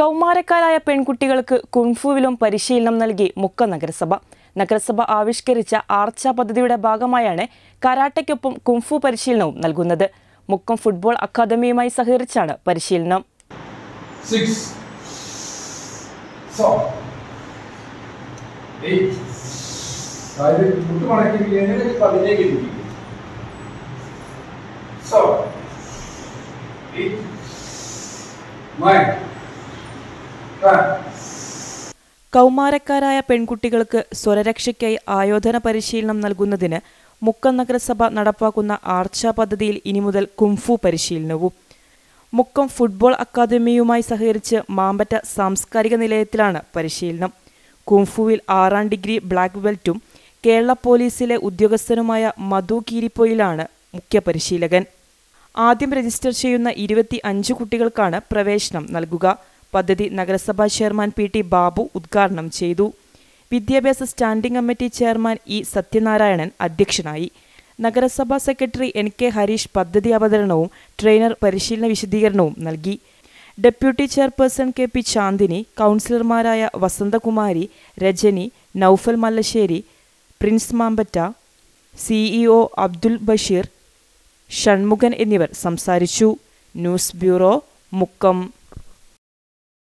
കൗമാരക്കാരായ പെൺകുട്ടികൾക്ക് കുങ്ഫുവിലും പരിശീലനം നൽകി മുക്ക നഗരസഭ നഗരസഭ ആവിഷ്കരിച്ച ആർച്ച പദ്ധതിയുടെ ഭാഗമായാണ് കരാട്ടയ്ക്കൊപ്പം കുങ്ഫു പരിശീലനവും നൽകുന്നത് മുക്കം ഫുട്ബോൾ അക്കാദമിയുമായി സഹകരിച്ചാണ് പരിശീലനം six, four, eight. അതായത് മുട്ട് മടക്കിയിരിക്കുകയാണെങ്കിൽ പതിനേഴ് ഇരിക്കും seven, eight, nine, ten. കൗമാരക്കാരായ പെൺകുട്ടികൾക്ക് സ്വരരക്ഷയ്ക്കായി ആയോധന പരിശീലനം നൽകുന്നതിന് മുക്കം നഗരസഭ നടപ്പാക്കുന്ന ആർച്ച പദ്ധതിയിൽ ഇനി മുതൽ കുംഫു പരിശീലനവും മുക്കം ഫുട്ബോൾ അക്കാദമിയുമായി സഹകരിച്ച് മാമ്പറ്റ സാംസ്കാരിക നിലയത്തിലാണ് പരിശീലനം കുംഫുവിൽ ആറാം ഡിഗ്രി ബ്ലാക്ക് ബെൽറ്റും കേരള പോലീസിലെ ഉദ്യോഗസ്ഥനുമായ മധു കീരിപ്പൊയിലാണ് മുഖ്യ പരിശീലകൻ ആദ്യം രജിസ്റ്റർ ചെയ്യുന്ന ഇരുപത്തി അഞ്ച് കുട്ടികൾക്കാണ് പ്രവേശനം നൽകുക പദ്ധതി നഗരസഭാ ചെയർമാൻ പി ടി ബാബു ഉദ്ഘാടനം ചെയ്തു വിദ്യാഭ്യാസ standing committee chairman E Sathyanarayanan അധ്യക്ഷനായി നഗരസഭാ സെക്രട്ടറി എൻ കെ ഹരീഷ് പദ്ധതി അവതരണവും ട്രെയിനർ പരിശീലന വിശദീകരണവും നൽകി deputy chairperson K P Chandini കൗൺസിലർമാരായ വസന്തകുമാരി രജനി നൌഫൽ മല്ലശ്ശേരി പ്രിൻസ് മാമ്പറ്റ സിഇഒ അബ്ദുൽ ബഷീർ ഷൺമുഖൻ എന്നിവർ സംസാരിച്ചു ന്യൂസ് ബ്യൂറോ മുക്കം